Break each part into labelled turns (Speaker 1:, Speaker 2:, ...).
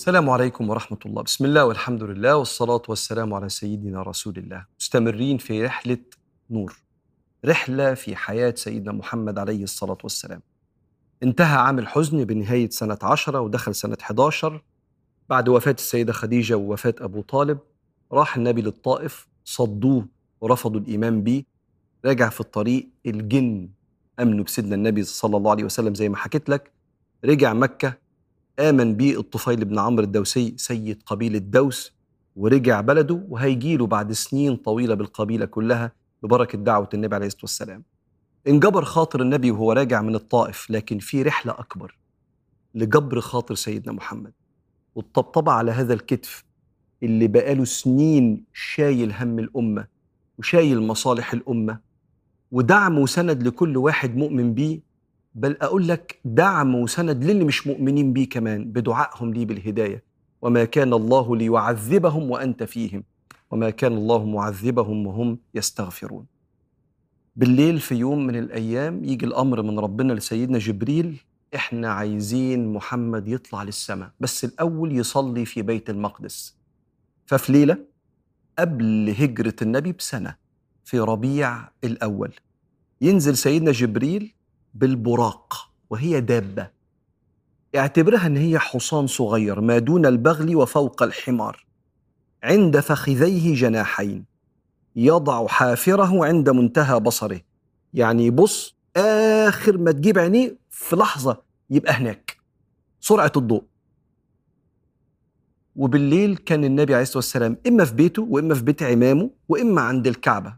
Speaker 1: السلام عليكم ورحمة الله بسم الله والحمد لله والصلاة والسلام على سيدنا رسول الله مستمرين في رحلة نور رحلة في حياة سيدنا محمد عليه الصلاة والسلام انتهى عام الحزن بنهاية سنة عشرة ودخل سنة 11 بعد وفاة السيدة خديجة ووفاة أبو طالب راح النبي للطائف صدوه ورفضوا الإيمان به رجع في الطريق الجن أمنوا بسيدنا النبي صلى الله عليه وسلم زي ما حكيت لك رجع مكة آمن بيه الطفيل بن عمرو الدوسي سيد قبيلة دوس ورجع بلده وهيجيله بعد سنين طويلة بالقبيلة كلها ببركة دعوة النبي عليه الصلاة والسلام انجبر خاطر النبي وهو راجع من الطائف لكن في رحلة أكبر لجبر خاطر سيدنا محمد والطبطبة على هذا الكتف اللي بقاله سنين شايل هم الأمة وشايل مصالح الأمة ودعم وسند لكل واحد مؤمن بيه بل أقول لك دعم وسند للي مش مؤمنين بيه كمان بدعائهم ليه بالهداية وما كان الله ليعذبهم وأنت فيهم وما كان الله معذبهم وهم يستغفرون بالليل في يوم من الأيام يجي الأمر من ربنا لسيدنا جبريل إحنا عايزين محمد يطلع للسماء بس الأول يصلي في بيت المقدس ففي ليلة قبل هجرة النبي بسنة في ربيع الأول ينزل سيدنا جبريل بالبراق وهي دابة اعتبرها ان هي حصان صغير ما دون البغل وفوق الحمار عند فخذيه جناحين يضع حافره عند منتهى بصره يعني يبص اخر ما تجيب عينيه في لحظه يبقى هناك سرعه الضوء وبالليل كان النبي عليه الصلاه والسلام اما في بيته واما في بيت عمامه واما عند الكعبه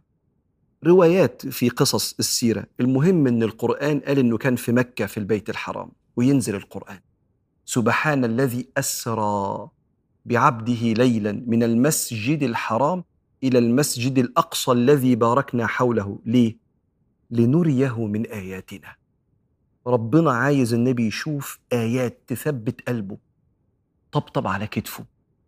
Speaker 1: روايات في قصص السيره المهم ان القران قال انه كان في مكه في البيت الحرام وينزل القران سبحان الذي اسرى بعبده ليلا من المسجد الحرام الى المسجد الاقصى الذي باركنا حوله ليه لنريه من اياتنا ربنا عايز النبي يشوف ايات تثبت قلبه طبطب على كتفه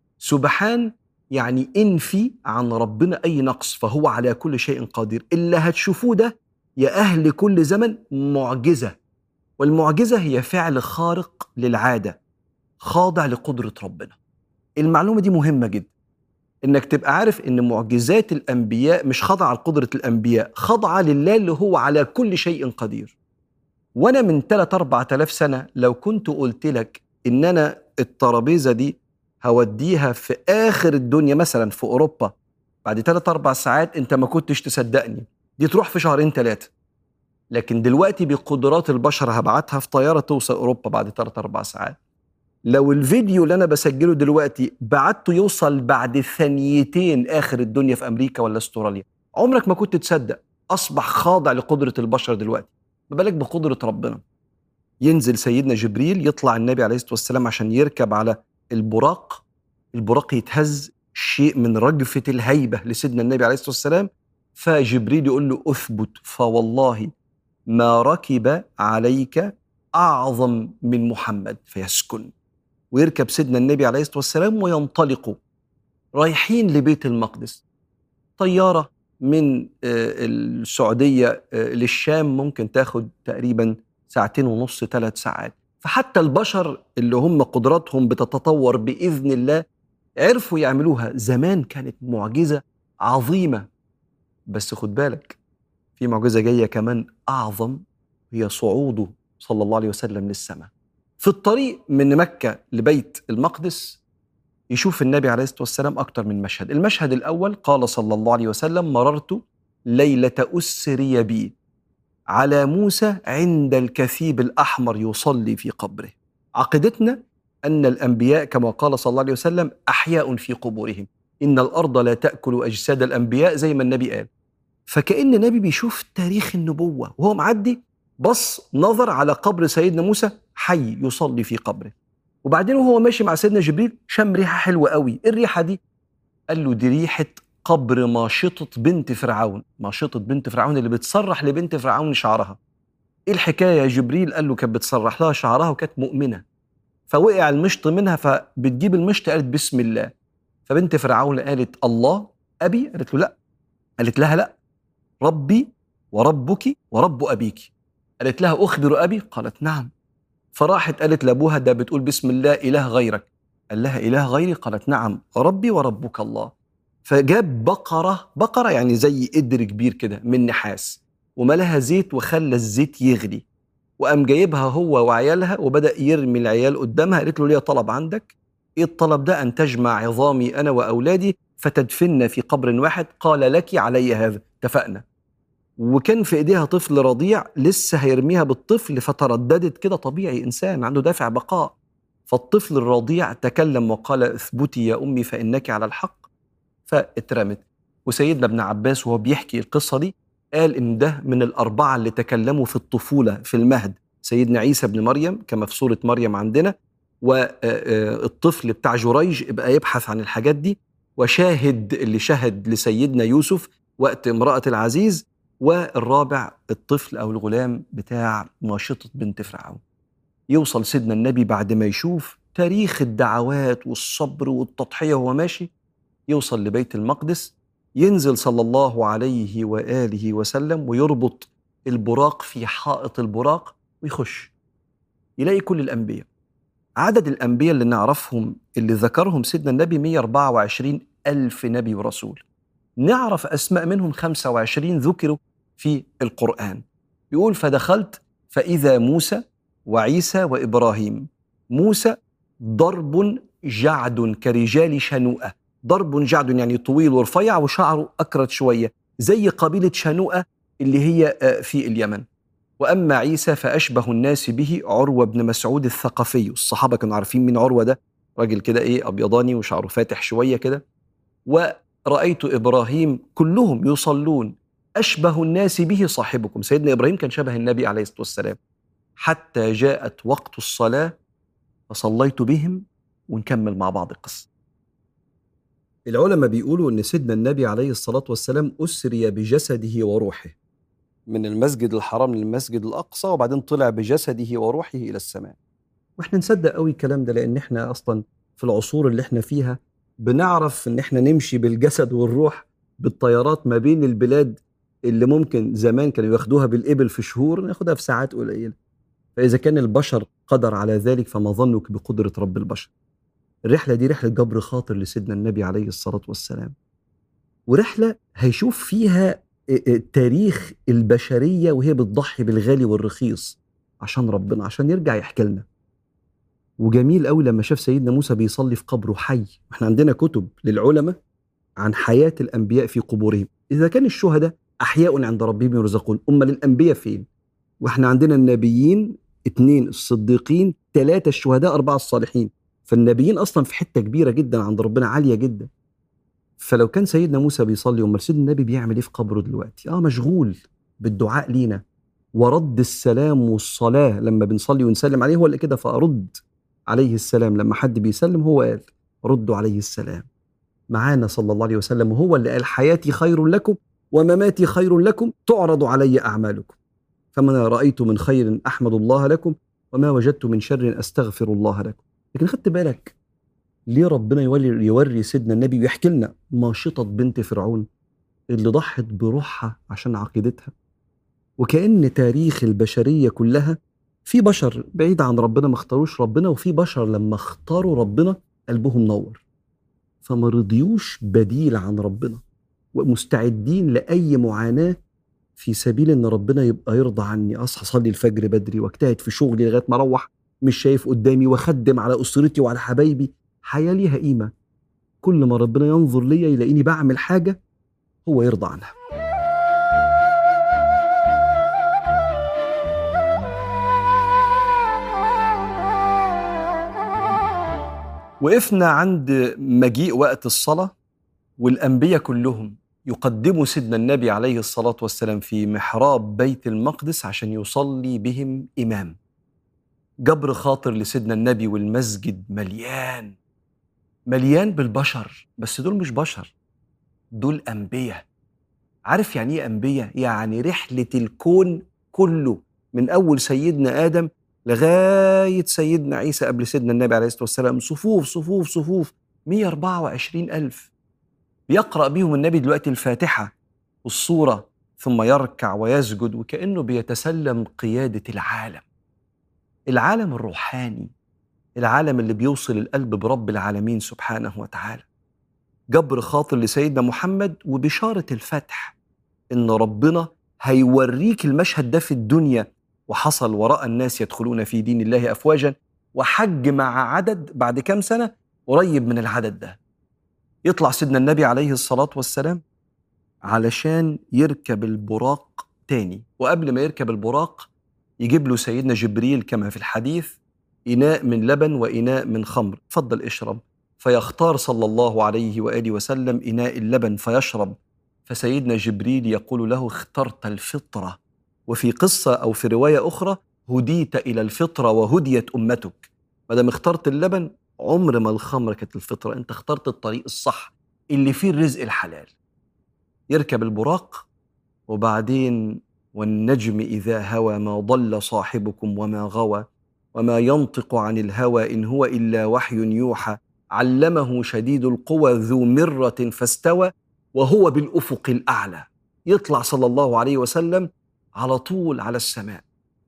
Speaker 1: سبحان يعني انفي عن ربنا اي نقص فهو على كل شيء قدير اللي هتشوفوه ده يا اهل كل زمن معجزه والمعجزه هي فعل خارق للعاده خاضع لقدره ربنا المعلومه دي مهمه جدا انك تبقى عارف ان معجزات الانبياء مش خاضعه لقدره الانبياء خاضعه لله اللي هو على كل شيء قدير وانا من 3 4000 سنه لو كنت قلت لك ان انا الترابيزه دي هوديها في اخر الدنيا مثلا في اوروبا بعد 3 4 ساعات انت ما كنتش تصدقني دي تروح في شهرين ثلاثه لكن دلوقتي بقدرات البشر هبعتها في طياره توصل اوروبا بعد 3 4 ساعات لو الفيديو اللي انا بسجله دلوقتي بعته يوصل بعد ثانيتين اخر الدنيا في امريكا ولا استراليا عمرك ما كنت تصدق اصبح خاضع لقدره البشر دلوقتي ما بالك بقدره ربنا ينزل سيدنا جبريل يطلع النبي عليه الصلاه والسلام عشان يركب على البراق البراق يتهز شيء من رجفه الهيبه لسيدنا النبي عليه الصلاه والسلام فجبريل يقول له اثبت فوالله ما ركب عليك اعظم من محمد فيسكن ويركب سيدنا النبي عليه الصلاه والسلام وينطلقوا رايحين لبيت المقدس طياره من السعوديه للشام ممكن تاخد تقريبا ساعتين ونص ثلاث ساعات فحتى البشر اللي هم قدراتهم بتتطور باذن الله عرفوا يعملوها زمان كانت معجزه عظيمه بس خد بالك في معجزه جايه كمان اعظم هي صعوده صلى الله عليه وسلم للسماء في الطريق من مكة لبيت المقدس يشوف النبي عليه الصلاة والسلام أكتر من مشهد المشهد الأول قال صلى الله عليه وسلم مررت ليلة أسري بي على موسى عند الكثيب الأحمر يصلي في قبره عقيدتنا أن الأنبياء كما قال صلى الله عليه وسلم أحياء في قبورهم إن الأرض لا تأكل أجساد الأنبياء زي ما النبي قال فكأن النبي بيشوف تاريخ النبوة وهو معدي بص نظر على قبر سيدنا موسى حي يصلي في قبره وبعدين وهو ماشي مع سيدنا جبريل شم ريحه حلوه قوي ايه الريحه دي قال له دي ريحه قبر ماشطة بنت فرعون ماشطة بنت فرعون اللي بتسرح لبنت فرعون شعرها ايه الحكاية يا جبريل قال له كانت بتسرح لها شعرها وكانت مؤمنة فوقع المشط منها فبتجيب المشط قالت بسم الله فبنت فرعون قالت الله أبي قالت له لا قالت لها لا ربي وربك ورب أبيك قالت لها أخبر أبي قالت نعم فراحت قالت لأبوها ده بتقول بسم الله إله غيرك قال لها إله غيري قالت نعم ربي وربك الله فجاب بقرة بقرة يعني زي قدر كبير كده من نحاس وملاها زيت وخلى الزيت يغلي وقام جايبها هو وعيالها وبدأ يرمي العيال قدامها قالت له ليه طلب عندك ايه الطلب ده ان تجمع عظامي انا واولادي فتدفن في قبر واحد قال لك علي هذا اتفقنا وكان في ايديها طفل رضيع لسه هيرميها بالطفل فترددت كده طبيعي انسان عنده دافع بقاء فالطفل الرضيع تكلم وقال اثبتي يا امي فانك على الحق فاترمت وسيدنا ابن عباس وهو بيحكي القصه دي قال ان ده من الاربعه اللي تكلموا في الطفوله في المهد سيدنا عيسى ابن مريم كما في سوره مريم عندنا والطفل بتاع جريج يبقى يبحث عن الحاجات دي وشاهد اللي شهد لسيدنا يوسف وقت امرأة العزيز والرابع الطفل أو الغلام بتاع ماشطة بنت فرعون يوصل سيدنا النبي بعد ما يشوف تاريخ الدعوات والصبر والتضحية وهو ماشي يوصل لبيت المقدس ينزل صلى الله عليه وآله وسلم ويربط البراق في حائط البراق ويخش يلاقي كل الأنبياء عدد الأنبياء اللي نعرفهم اللي ذكرهم سيدنا النبي 124 ألف نبي ورسول نعرف أسماء منهم 25 ذكروا في القرآن يقول فدخلت فإذا موسى وعيسى وإبراهيم موسى ضرب جعد كرجال شنوءة ضرب جعد يعني طويل ورفيع وشعره أكرت شوية زي قبيلة شنوءة اللي هي آه، في اليمن واما عيسى فاشبه الناس به عروه بن مسعود الثقفي الصحابه كانوا عارفين مين عروه ده راجل كده ايه ابيضاني وشعره فاتح شويه كده ورايت ابراهيم كلهم يصلون اشبه الناس به صاحبكم سيدنا ابراهيم كان شبه النبي عليه الصلاه والسلام حتى جاءت وقت الصلاه فصليت بهم ونكمل مع بعض القصه العلماء بيقولوا ان سيدنا النبي عليه الصلاه والسلام اسري بجسده وروحه من المسجد الحرام للمسجد الأقصى وبعدين طلع بجسده وروحه إلى السماء واحنا نصدق قوي الكلام ده لأن احنا أصلا في العصور اللي احنا فيها بنعرف ان احنا نمشي بالجسد والروح بالطيارات ما بين البلاد اللي ممكن زمان كانوا ياخدوها بالإبل في شهور ناخدها في ساعات قليلة فإذا كان البشر قدر على ذلك فما ظنك بقدرة رب البشر الرحلة دي رحلة جبر خاطر لسيدنا النبي عليه الصلاة والسلام ورحلة هيشوف فيها تاريخ البشريه وهي بتضحي بالغالي والرخيص عشان ربنا عشان يرجع يحكي لنا وجميل قوي لما شاف سيدنا موسى بيصلي في قبره حي احنا عندنا كتب للعلماء عن حياه الانبياء في قبورهم اذا كان الشهداء احياء عند ربهم يرزقون امال الانبياء فين واحنا عندنا النبيين اثنين الصديقين ثلاثه الشهداء اربعه الصالحين فالنبيين اصلا في حته كبيره جدا عند ربنا عاليه جدا فلو كان سيدنا موسى بيصلي امال سيدنا النبي بيعمل ايه في قبره دلوقتي اه مشغول بالدعاء لينا ورد السلام والصلاه لما بنصلي ونسلم عليه هو اللي كده فارد عليه السلام لما حد بيسلم هو قال ردوا عليه السلام معانا صلى الله عليه وسلم وهو اللي قال حياتي خير لكم ومماتي خير لكم تعرض علي اعمالكم فما رايت من خير احمد الله لكم وما وجدت من شر استغفر الله لكم لكن خدت بالك ليه ربنا يوري يوري سيدنا النبي ويحكي لنا ماشطة بنت فرعون اللي ضحت بروحها عشان عقيدتها وكأن تاريخ البشرية كلها في بشر بعيد عن ربنا ما اختاروش ربنا وفي بشر لما اختاروا ربنا قلبهم نور فما رضيوش بديل عن ربنا ومستعدين لأي معاناة في سبيل ان ربنا يبقى يرضى عني اصحى اصلي الفجر بدري واجتهد في شغلي لغايه ما اروح مش شايف قدامي واخدم على اسرتي وعلى حبايبي حياة ليها قيمة كل ما ربنا ينظر ليا يلاقيني بعمل حاجة هو يرضى عنها وقفنا عند مجيء وقت الصلاة والأنبياء كلهم يقدموا سيدنا النبي عليه الصلاة والسلام في محراب بيت المقدس عشان يصلي بهم إمام جبر خاطر لسيدنا النبي والمسجد مليان مليان بالبشر بس دول مش بشر دول أنبياء عارف يعني إيه أنبياء؟ يعني رحلة الكون كله من أول سيدنا آدم لغاية سيدنا عيسى قبل سيدنا النبي عليه الصلاة والسلام صفوف صفوف صفوف 124 ألف بيقرأ بيهم النبي دلوقتي الفاتحة والصورة ثم يركع ويسجد وكأنه بيتسلم قيادة العالم العالم الروحاني العالم اللي بيوصل القلب برب العالمين سبحانه وتعالى جبر خاطر لسيدنا محمد وبشارة الفتح إن ربنا هيوريك المشهد ده في الدنيا وحصل وراء الناس يدخلون في دين الله أفواجا وحج مع عدد بعد كام سنة قريب من العدد ده يطلع سيدنا النبي عليه الصلاة والسلام علشان يركب البراق تاني وقبل ما يركب البراق يجيب له سيدنا جبريل كما في الحديث إناء من لبن وإناء من خمر فضل اشرب فيختار صلى الله عليه وآله وسلم إناء اللبن فيشرب فسيدنا جبريل يقول له اخترت الفطرة وفي قصة أو في رواية أخرى هديت إلى الفطرة وهديت أمتك ما دام اخترت اللبن عمر ما الخمر كانت الفطرة أنت اخترت الطريق الصح اللي فيه الرزق الحلال يركب البراق وبعدين والنجم إذا هوى ما ضل صاحبكم وما غوى وما ينطق عن الهوى إن هو إلا وحي يوحى علمه شديد القوى ذو مرة فاستوى وهو بالأفق الأعلى يطلع صلى الله عليه وسلم على طول على السماء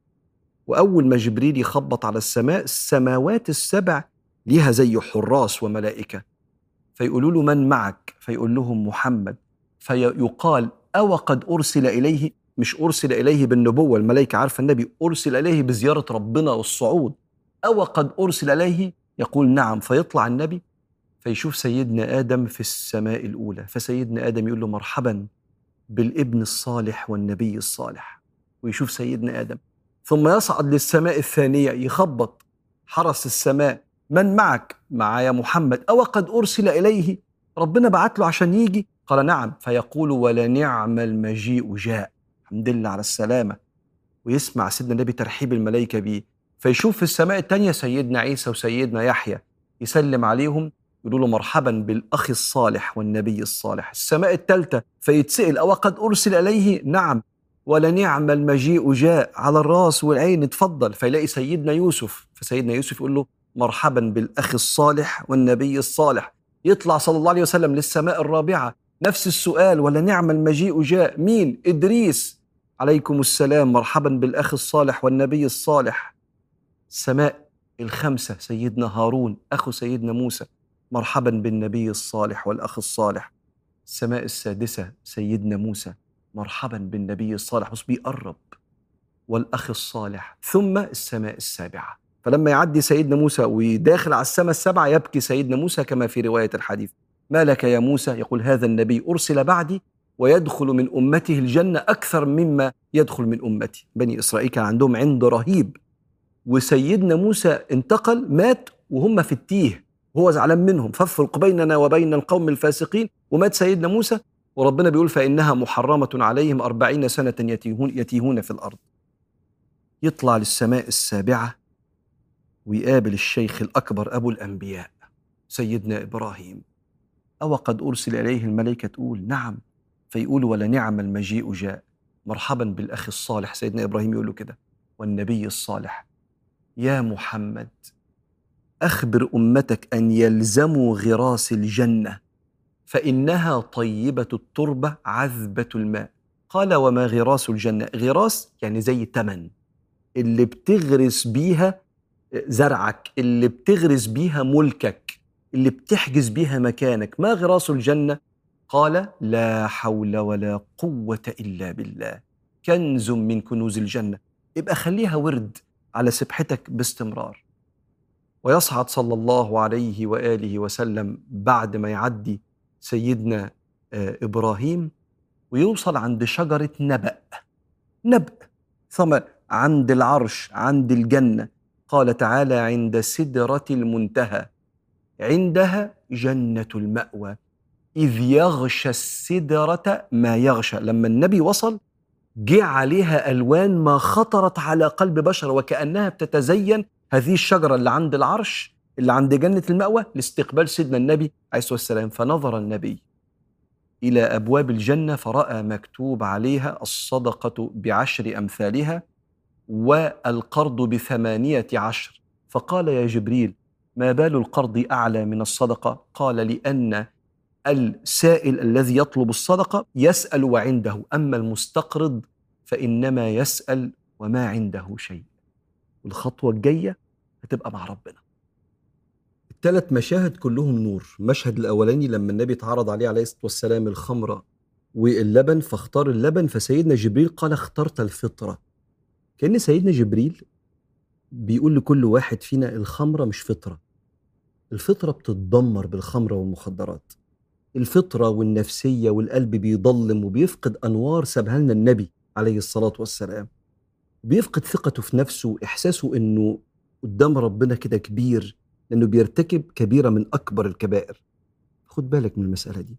Speaker 1: وأول ما جبريل يخبط على السماء السماوات السبع ليها زي حراس وملائكة فيقولوا له من معك فيقول لهم محمد فيقال أو قد أرسل إليه مش أرسل إليه بالنبوة الملائكة عارفة النبي أرسل إليه بزيارة ربنا والصعود أو قد أرسل إليه يقول نعم فيطلع النبي فيشوف سيدنا آدم في السماء الأولى فسيدنا آدم يقول له مرحبا بالابن الصالح والنبي الصالح ويشوف سيدنا آدم ثم يصعد للسماء الثانية يخبط حرس السماء من معك معايا محمد أو قد أرسل إليه ربنا بعت له عشان يجي قال نعم فيقول ولنعم المجيء جاء الحمد لله على السلامة ويسمع سيدنا النبي ترحيب الملائكة بيه فيشوف في السماء الثانية سيدنا عيسى وسيدنا يحيى يسلم عليهم يقولوا له مرحبا بالأخ الصالح والنبي الصالح السماء الثالثة فيتسأل أو قد أرسل إليه نعم ولنعم المجيء جاء على الراس والعين اتفضل فيلاقي سيدنا يوسف فسيدنا يوسف يقول له مرحبا بالأخ الصالح والنبي الصالح يطلع صلى الله عليه وسلم للسماء الرابعة نفس السؤال ولنعم المجيء جاء مين إدريس عليكم السلام مرحبا بالأخ الصالح والنبي الصالح السماء الخمسة سيدنا هارون أخو سيدنا موسى مرحبا بالنبي الصالح والأخ الصالح السماء السادسة سيدنا موسى مرحبا بالنبي الصالح بص بيقرب والأخ الصالح ثم السماء السابعة فلما يعدي سيدنا موسى ويداخل على السماء السبعة يبكي سيدنا موسى كما في رواية الحديث ما لك يا موسى يقول هذا النبي أرسل بعدي ويدخل من أمته الجنة أكثر مما يدخل من أمتي بني إسرائيل كان عندهم عند رهيب وسيدنا موسى انتقل مات وهم في التيه وهو زعلان منهم فافرق بيننا وبين القوم الفاسقين ومات سيدنا موسى وربنا بيقول فإنها محرمة عليهم أربعين سنة يتيهون, يتيهون في الأرض يطلع للسماء السابعة ويقابل الشيخ الأكبر أبو الأنبياء سيدنا إبراهيم أو قد أرسل إليه الملائكة تقول نعم فيقول ولنعم المجيء جاء مرحبا بالأخ الصالح سيدنا إبراهيم يقول له كده والنبي الصالح يا محمد أخبر أمتك أن يلزموا غراس الجنة فإنها طيبة التربة عذبة الماء قال وما غراس الجنة غراس يعني زي تمن اللي بتغرس بيها زرعك اللي بتغرس بيها ملكك اللي بتحجز بيها مكانك ما غراس الجنة قال لا حول ولا قوة إلا بالله كنز من كنوز الجنة يبقى خليها ورد على سبحتك باستمرار ويصعد صلى الله عليه وآله وسلم بعد ما يعدي سيدنا آه، إبراهيم ويوصل عند شجرة نبأ نبأ ثم عند العرش عند الجنة قال تعالى عند سدرة المنتهى عندها جنة المأوى إذ يغشى السدرة ما يغشى لما النبي وصل جه عليها ألوان ما خطرت على قلب بشر وكأنها بتتزين هذه الشجرة اللي عند العرش اللي عند جنة المأوى لاستقبال سيدنا النبي عليه الصلاة والسلام فنظر النبي إلى أبواب الجنة فرأى مكتوب عليها الصدقة بعشر أمثالها والقرض بثمانية عشر فقال يا جبريل ما بال القرض أعلى من الصدقة قال لأن السائل الذي يطلب الصدقة يسأل وعنده أما المستقرض فإنما يسأل وما عنده شيء الخطوة الجاية هتبقى مع ربنا ثلاث مشاهد كلهم نور المشهد الأولاني لما النبي اتعرض عليه عليه الصلاة والسلام الخمرة واللبن فاختار اللبن فسيدنا جبريل قال اخترت الفطرة كأن سيدنا جبريل بيقول لكل واحد فينا الخمرة مش فطرة الفطرة بتتدمر بالخمرة والمخدرات الفطرة والنفسية والقلب بيضلم وبيفقد أنوار سابها لنا النبي عليه الصلاة والسلام بيفقد ثقته في نفسه وإحساسه إنه قدام ربنا كده كبير لأنه بيرتكب كبيرة من أكبر الكبائر خد بالك من المسألة دي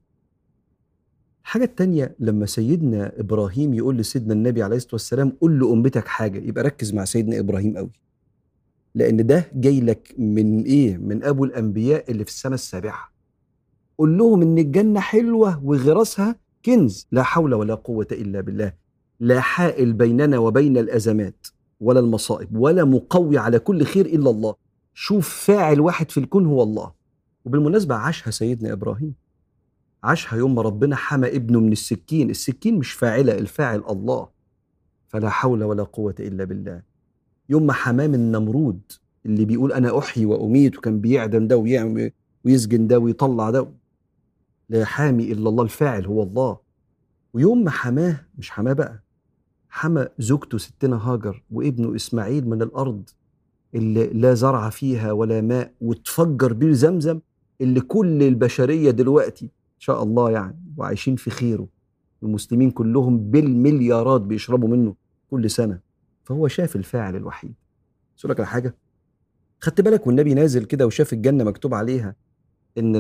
Speaker 1: الحاجة التانية لما سيدنا إبراهيم يقول لسيدنا النبي عليه الصلاة والسلام قول لأمتك حاجة يبقى ركز مع سيدنا إبراهيم قوي لأن ده جاي لك من إيه؟ من أبو الأنبياء اللي في السماء السابعة قول لهم إن الجنة حلوة وغراسها كنز لا حول ولا قوة إلا بالله لا حائل بيننا وبين الأزمات ولا المصائب ولا مقوي على كل خير إلا الله شوف فاعل واحد في الكون هو الله وبالمناسبة عاشها سيدنا إبراهيم عاشها يوم ما ربنا حمى ابنه من السكين السكين مش فاعلة الفاعل الله فلا حول ولا قوة إلا بالله يوم ما حماه من نمرود اللي بيقول أنا أحيي وأميت وكان بيعدم ده ويعمل ويسجن ده ويطلع ده لا حامي إلا الله الفاعل هو الله ويوم ما حماه مش حماه بقى حمى زوجته ستنا هاجر وابنه إسماعيل من الأرض اللي لا زرع فيها ولا ماء وتفجر بيه زمزم اللي كل البشرية دلوقتي إن شاء الله يعني وعايشين في خيره المسلمين كلهم بالمليارات بيشربوا منه كل سنة فهو شاف الفاعل الوحيد بس لك على حاجة خدت بالك والنبي نازل كده وشاف الجنة مكتوب عليها إن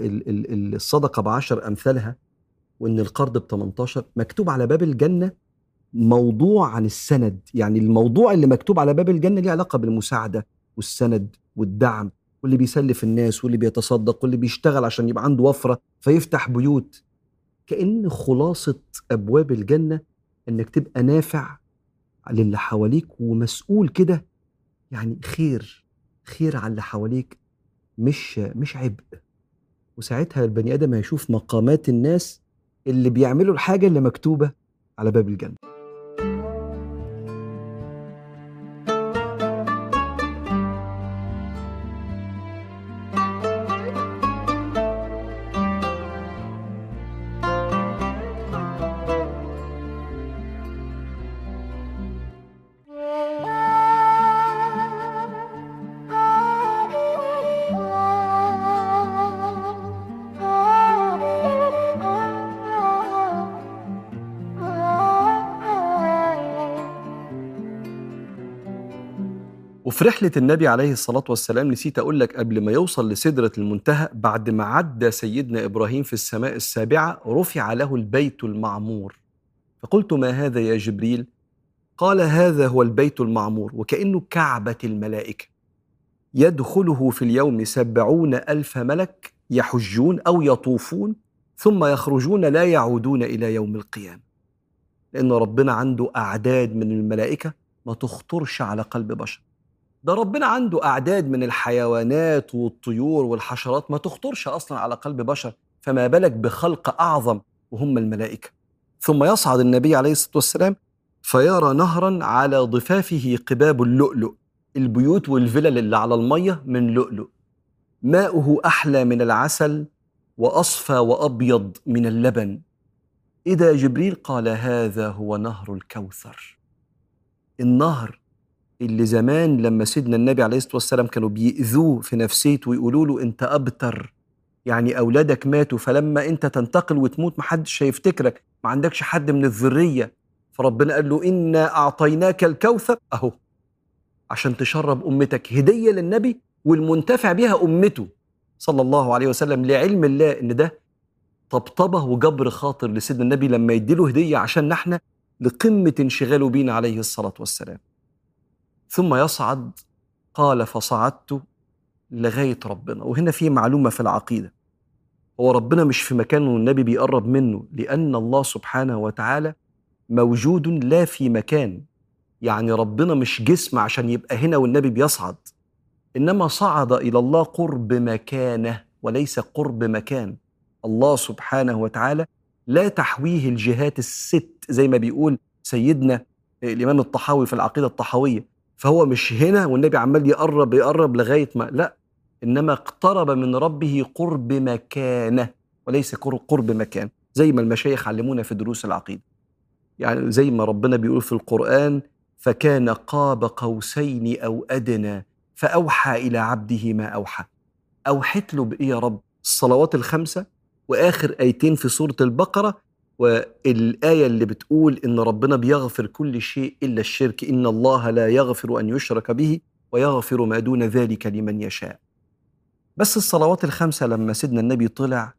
Speaker 1: الصدقة بعشر أمثالها وإن القرض ب 18 مكتوب على باب الجنة موضوع عن السند يعني الموضوع اللي مكتوب على باب الجنة ليه علاقة بالمساعدة والسند والدعم واللي بيسلف الناس واللي بيتصدق واللي بيشتغل عشان يبقى عنده وفرة فيفتح بيوت كأن خلاصة أبواب الجنة إنك تبقى نافع للي حواليك ومسؤول كده يعني خير خير على اللي حواليك مش مش عبء وساعتها البني آدم هيشوف مقامات الناس اللي بيعملوا الحاجة اللي مكتوبة على باب الجنة وفي رحلة النبي عليه الصلاة والسلام نسيت أقول لك قبل ما يوصل لسدرة المنتهى بعد ما عدى سيدنا إبراهيم في السماء السابعة رفع له البيت المعمور فقلت ما هذا يا جبريل قال هذا هو البيت المعمور وكأنه كعبة الملائكة يدخله في اليوم سبعون ألف ملك يحجون أو يطوفون ثم يخرجون لا يعودون إلى يوم القيامة لأن ربنا عنده أعداد من الملائكة ما تخطرش على قلب بشر ده ربنا عنده أعداد من الحيوانات والطيور والحشرات ما تخطرش أصلا على قلب بشر فما بالك بخلق أعظم وهم الملائكة ثم يصعد النبي عليه الصلاة والسلام فيرى نهرا على ضفافه قباب اللؤلؤ البيوت والفلل اللي على المية من لؤلؤ ماؤه أحلى من العسل وأصفى وأبيض من اللبن إذا جبريل قال هذا هو نهر الكوثر النهر اللي زمان لما سيدنا النبي عليه الصلاه والسلام كانوا بيأذوه في نفسيته ويقولوا له انت ابتر يعني اولادك ماتوا فلما انت تنتقل وتموت محدش هيفتكرك ما عندكش حد من الذريه فربنا قال له انا اعطيناك الكوثر اهو عشان تشرب امتك هديه للنبي والمنتفع بها امته صلى الله عليه وسلم لعلم الله ان ده طبطبه وجبر خاطر لسيدنا النبي لما يديله هديه عشان احنا لقمه انشغاله بينا عليه الصلاه والسلام ثم يصعد قال فصعدت لغاية ربنا وهنا في معلومة في العقيدة هو ربنا مش في مكان والنبي بيقرب منه لأن الله سبحانه وتعالى موجود لا في مكان يعني ربنا مش جسم عشان يبقى هنا والنبي بيصعد إنما صعد إلى الله قرب مكانه وليس قرب مكان الله سبحانه وتعالى لا تحويه الجهات الست زي ما بيقول سيدنا الإمام الطحاوي في العقيدة الطحاوية فهو مش هنا والنبي عمال يقرب يقرب لغايه ما لا إنما اقترب من ربه قرب مكانه وليس قرب مكان زي ما المشايخ علمونا في دروس العقيدة يعني زي ما ربنا بيقول في القرآن فكان قاب قوسين أو أدنى فأوحى إلى عبده ما أوحى أوحت له بإيه يا رب الصلوات الخمسة وآخر آيتين في سورة البقرة والآية اللي بتقول إن ربنا بيغفر كل شيء إلا الشرك إن الله لا يغفر أن يشرك به ويغفر ما دون ذلك لمن يشاء بس الصلوات الخمسة لما سيدنا النبي طلع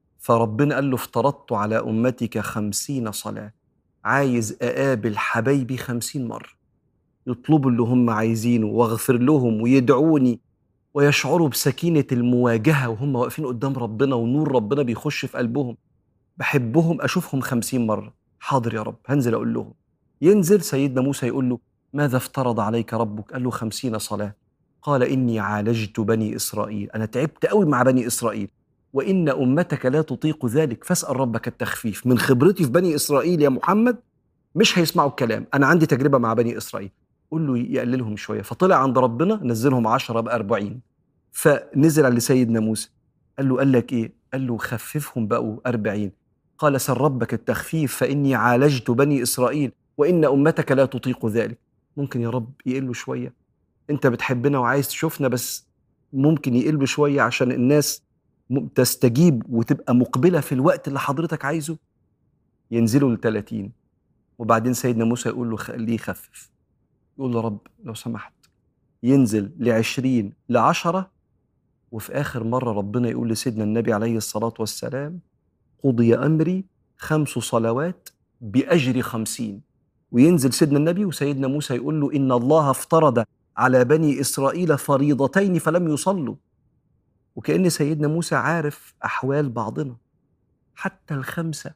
Speaker 1: فربنا قال له افترضت على أمتك خمسين صلاة عايز أقابل حبايبي خمسين مرة يطلبوا اللي هم عايزينه واغفر لهم ويدعوني ويشعروا بسكينة المواجهة وهم واقفين قدام ربنا ونور ربنا بيخش في قلبهم بحبهم أشوفهم خمسين مرة حاضر يا رب هنزل أقول لهم ينزل سيدنا موسى يقول له ماذا افترض عليك ربك قال له خمسين صلاة قال إني عالجت بني إسرائيل أنا تعبت قوي مع بني إسرائيل وإن أمتك لا تطيق ذلك فاسأل ربك التخفيف من خبرتي في بني إسرائيل يا محمد مش هيسمعوا الكلام أنا عندي تجربة مع بني إسرائيل قول له يقللهم شوية فطلع عند ربنا نزلهم عشرة بأربعين فنزل على سيدنا موسى قال له قال لك إيه قال له خففهم بقوا أربعين قال سل ربك التخفيف فإني عالجت بني إسرائيل وإن أمتك لا تطيق ذلك ممكن يا رب يقلوا شوية أنت بتحبنا وعايز تشوفنا بس ممكن يقلوا شوية عشان الناس تستجيب وتبقى مقبلة في الوقت اللي حضرتك عايزه ينزلوا ل 30 وبعدين سيدنا موسى يقول له خليه يخفف يقول له رب لو سمحت ينزل ل 20 ل 10 وفي آخر مرة ربنا يقول لسيدنا النبي عليه الصلاة والسلام قضي أمري خمس صلوات بأجر خمسين وينزل سيدنا النبي وسيدنا موسى يقول له إن الله افترض على بني إسرائيل فريضتين فلم يصلوا وكأن سيدنا موسى عارف أحوال بعضنا حتى الخمسة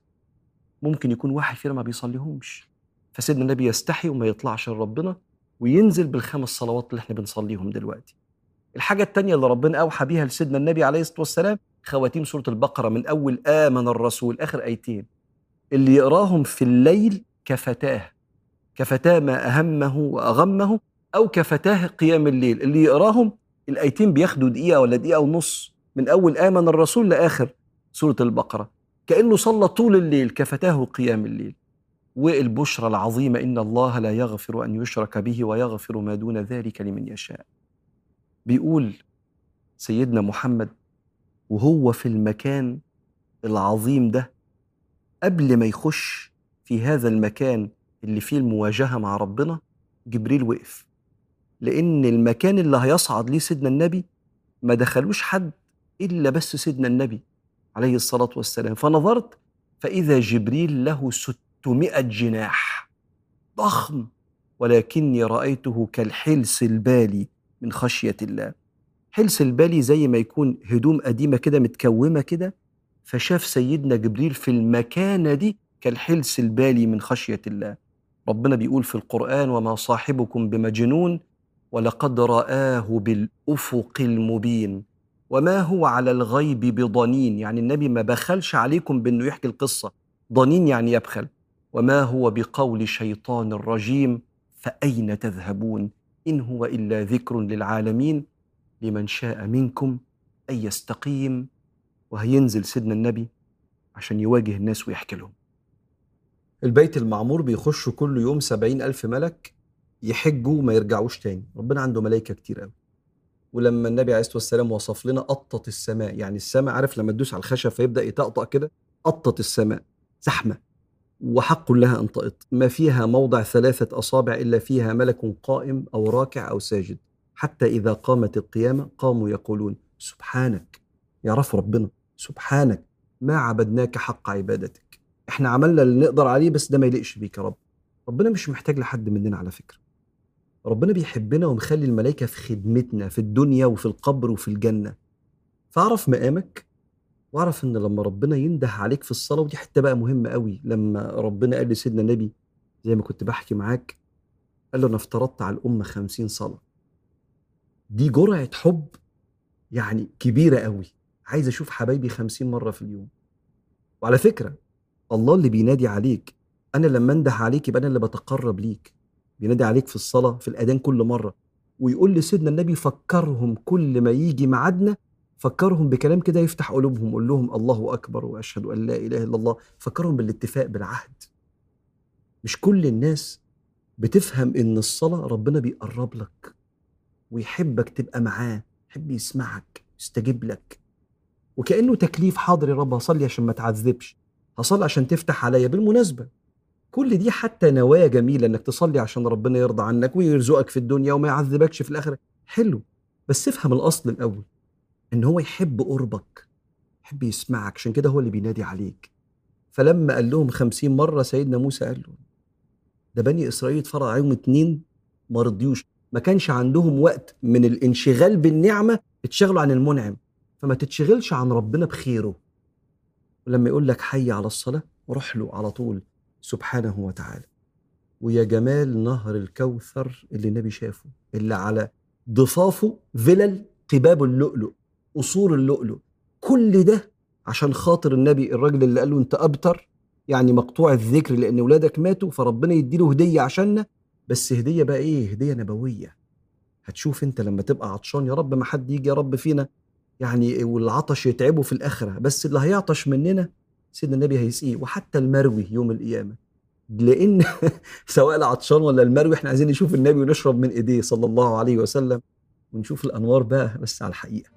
Speaker 1: ممكن يكون واحد فينا ما بيصليهمش فسيدنا النبي يستحي وما يطلعش لربنا وينزل بالخمس صلوات اللي احنا بنصليهم دلوقتي الحاجة التانية اللي ربنا أوحى بيها لسيدنا النبي عليه الصلاة والسلام خواتيم سورة البقرة من أول آمن الرسول آخر آيتين اللي يقراهم في الليل كفتاه كفتاه ما أهمه وأغمه أو كفتاه قيام الليل اللي يقراهم الآيتين بياخدوا دقيقة ولا دقيقة ونص من أول آمن الرسول لآخر سورة البقرة كأنه صلى طول الليل كفتاه قيام الليل والبشرى العظيمة إن الله لا يغفر أن يشرك به ويغفر ما دون ذلك لمن يشاء بيقول سيدنا محمد وهو في المكان العظيم ده قبل ما يخش في هذا المكان اللي فيه المواجهة مع ربنا جبريل وقف لأن المكان اللي هيصعد ليه سيدنا النبي ما دخلوش حد إلا بس سيدنا النبي عليه الصلاة والسلام فنظرت فإذا جبريل له ستمائة جناح ضخم ولكني رأيته كالحلس البالي من خشية الله حلس البالي زي ما يكون هدوم قديمة كده متكومة كده فشاف سيدنا جبريل في المكانة دي كالحلس البالي من خشية الله ربنا بيقول في القرآن وما صاحبكم بمجنون ولقد رآه بالأفق المبين وما هو على الغيب بضنين يعني النبي ما بخلش عليكم بأنه يحكي القصة ضنين يعني يبخل وما هو بقول شيطان رجيم فأين تذهبون إن هو إلا ذكر للعالمين لمن شاء منكم أن يستقيم وهينزل سيدنا النبي عشان يواجه الناس ويحكي لهم البيت المعمور بيخشوا كل يوم سبعين ألف ملك يحجوا وما يرجعوش تاني ربنا عنده ملائكة كتير قوي ولما النبي عليه الصلاة والسلام وصف لنا قطت السماء يعني السماء عارف لما تدوس على الخشب فيبدأ يطقطق كده قطت السماء زحمة وحق لها أن تقط ما فيها موضع ثلاثة أصابع إلا فيها ملك قائم أو راكع أو ساجد حتى إذا قامت القيامة قاموا يقولون سبحانك يعرفوا ربنا سبحانك ما عبدناك حق عبادتك احنا عملنا اللي نقدر عليه بس ده ما يليقش بيك يا رب ربنا مش محتاج لحد مننا على فكرة ربنا بيحبنا ومخلي الملائكة في خدمتنا في الدنيا وفي القبر وفي الجنة فاعرف مقامك واعرف ان لما ربنا ينده عليك في الصلاة ودي حتة بقى مهمة قوي لما ربنا قال لسيدنا النبي زي ما كنت بحكي معاك قال له انا افترضت على الأمة خمسين صلاة دي جرعة حب يعني كبيرة قوي عايز أشوف حبايبي خمسين مرة في اليوم وعلى فكرة الله اللي بينادي عليك أنا لما أنده عليك يبقى أنا اللي بتقرب ليك بينادي عليك في الصلاة في الأذان كل مرة ويقول لسيدنا النبي فكرهم كل ما يجي ميعادنا فكرهم بكلام كده يفتح قلوبهم قول لهم الله اكبر واشهد ان لا اله الا الله فكرهم بالاتفاق بالعهد مش كل الناس بتفهم ان الصلاه ربنا بيقرب لك ويحبك تبقى معاه يحب يسمعك يستجيب لك وكانه تكليف حاضر يا رب هصلي عشان ما تعذبش هصلي عشان تفتح عليا بالمناسبه كل دي حتى نوايا جميله انك تصلي عشان ربنا يرضى عنك ويرزقك في الدنيا وما يعذبكش في الاخره حلو بس افهم الاصل الاول ان هو يحب قربك يحب يسمعك عشان كده هو اللي بينادي عليك فلما قال لهم خمسين مرة سيدنا موسى قال له ده بني إسرائيل اتفرض عليهم اتنين ما رضيوش ما كانش عندهم وقت من الانشغال بالنعمة اتشغلوا عن المنعم فما تتشغلش عن ربنا بخيره ولما يقول لك حي على الصلاة روح له على طول سبحانه وتعالى ويا جمال نهر الكوثر اللي النبي شافه اللي على ضفافه فلل قباب اللؤلؤ قصور اللؤلؤ كل ده عشان خاطر النبي الراجل اللي قال له انت ابتر يعني مقطوع الذكر لان ولادك ماتوا فربنا يديله هديه عشاننا بس هديه بقى ايه هديه نبويه هتشوف انت لما تبقى عطشان يا رب ما حد يجي يا رب فينا يعني والعطش يتعبه في الاخره بس اللي هيعطش مننا سيدنا النبي هيسقيه وحتى المروي يوم القيامه لان سواء العطشان ولا المروي احنا عايزين نشوف النبي ونشرب من ايديه صلى الله عليه وسلم ونشوف الانوار بقى بس على الحقيقه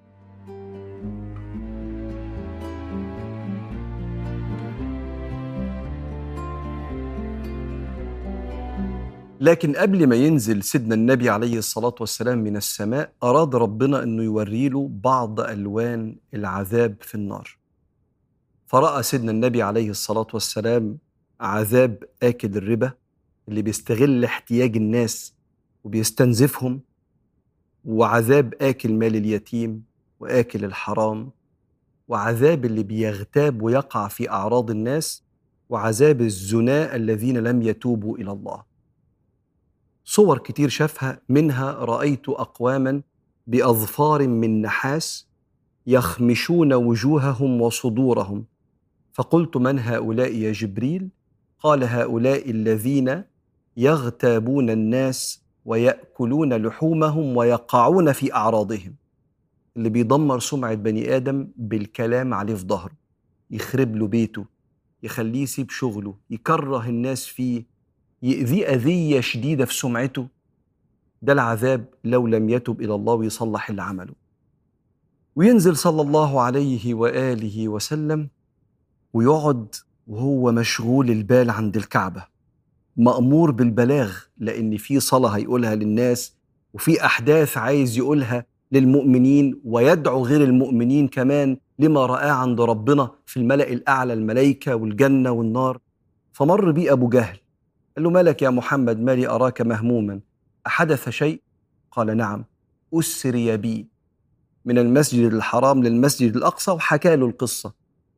Speaker 1: لكن قبل ما ينزل سيدنا النبي عليه الصلاة والسلام من السماء أراد ربنا أنه يوري له بعض ألوان العذاب في النار فرأى سيدنا النبي عليه الصلاة والسلام عذاب آكل الربا اللي بيستغل احتياج الناس وبيستنزفهم وعذاب آكل مال اليتيم وآكل الحرام وعذاب اللي بيغتاب ويقع في أعراض الناس وعذاب الزناء الذين لم يتوبوا إلى الله صور كتير شافها منها رأيت أقواما بأظفار من نحاس يخمشون وجوههم وصدورهم فقلت من هؤلاء يا جبريل قال هؤلاء الذين يغتابون الناس ويأكلون لحومهم ويقعون في أعراضهم اللي بيدمر سمعة بني آدم بالكلام عليه في ظهره يخرب له بيته يخليه يسيب شغله يكره الناس فيه يأذيه أذية شديدة في سمعته ده العذاب لو لم يتب إلى الله ويصلح اللي عمله وينزل صلى الله عليه وآله وسلم ويقعد وهو مشغول البال عند الكعبة مأمور بالبلاغ لأن في صلاة هيقولها للناس وفي أحداث عايز يقولها للمؤمنين ويدعو غير المؤمنين كمان لما رآه عند ربنا في الملأ الأعلى الملائكة والجنة والنار فمر بيه أبو جهل قال له مالك يا محمد مالي أراك مهموما أحدث شيء؟ قال نعم أسري بي من المسجد الحرام للمسجد الأقصى وحكى له القصة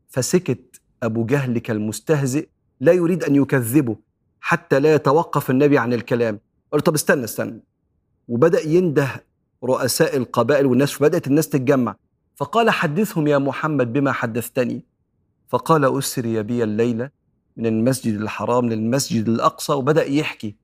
Speaker 1: فسكت أبو جهل كالمستهزئ لا يريد أن يكذبه حتى لا يتوقف النبي عن الكلام قال طب استنى استنى وبدأ ينده رؤساء القبائل والناس فبدأت الناس تتجمع فقال حدثهم يا محمد بما حدثتني فقال أسري بي الليلة من المسجد الحرام للمسجد الأقصى وبدأ يحكي